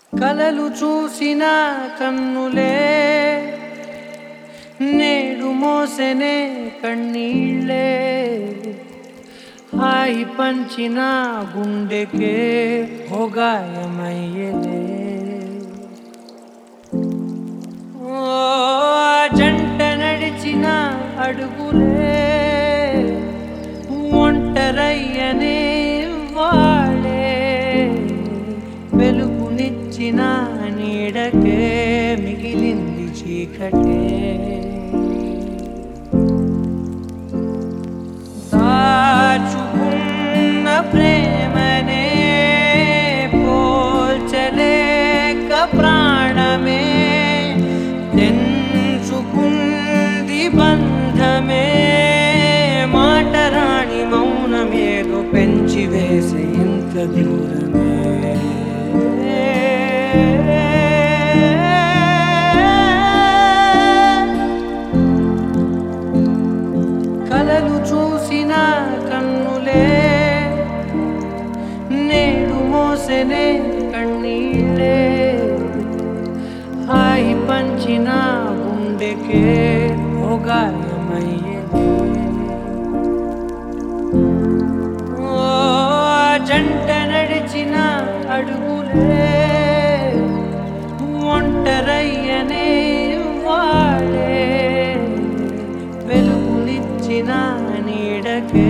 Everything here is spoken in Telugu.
కలలు చూసిన కన్నులే నేడు మోసెనే కన్నీళ్ళే హాయి పంచిన గుండెకే హోగాయమయ్యలే ఓ జంట నడిచిన అడుగులే ఒంటరయ్యనే వాడే వెలుగునిచ్చిన నీడకే మిగిలింది చీకటే దాచుకున్న ప్రేమనే పోల్చలేక ప్రాణమే తెంచుకుంది బంధమే మాటరాని మౌనమేదో పెంచి వేసే ఇంత దూరమే కలలు చూసిన కన్నులే నేడు మోసెనే కన్నీళ్ళే హాయి పంచిన గుండెకే భోగాయమయ్యే ఓ జంట నడిచిన అడుగులే ఒంటరయ్యనే వాడే వెలుగునిచ్చిన నీడకే